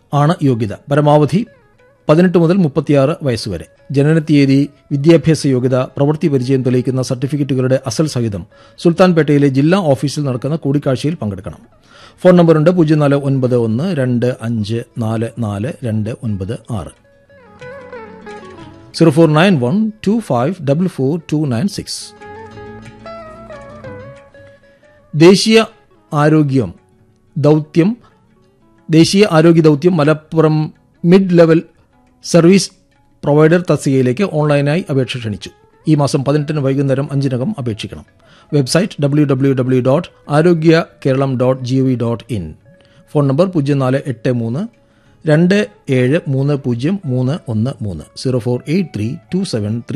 ആണ് യോഗ്യത പരമാവധി പതിനെട്ട് മുതൽ മുപ്പത്തിയാറ് വയസ്സുവരെ ജനനത്തീയതി വിദ്യാഭ്യാസ യോഗ്യത പ്രവൃത്തി പരിചയം തെളിയിക്കുന്ന സർട്ടിഫിക്കറ്റുകളുടെ അസൽ സഹിതം സുൽത്താൻപേട്ടയിലെ ജില്ലാ ഓഫീസിൽ നടക്കുന്ന കൂടിക്കാഴ്ചയിൽ പങ്കെടുക്കണം ഫോൺ നമ്പറുണ്ട് പൂജ്യം നാല് ഒൻപത് ഒന്ന് രണ്ട് അഞ്ച് നാല് നാല് രണ്ട് ഒൻപത് ആറ് zero four nine one two five double four two nine six ദേശീയ ആരോഗ്യം ദൗത്യം ദേശീയ ആരോഗ്യ ദൗത്യം Malappuram mid level service provider തസ്തികയിലേക്ക് ഓൺലൈനായി അപേക്ഷ ക്ഷണിച്ചു ഈ മാസം പതിനെട്ടിന് വൈകുന്നേരം അഞ്ചിനകം അപേക്ഷിക്കണം website W W W dot Arogya Keralam dot G O V dot in phone number പൂജ്യം നാല് എട്ട് മൂന്ന് രണ്ട് ഏഴ് മൂന്ന് പൂജ്യം മൂന്ന് ഒന്ന് മൂന്ന് zero four eight three two seven three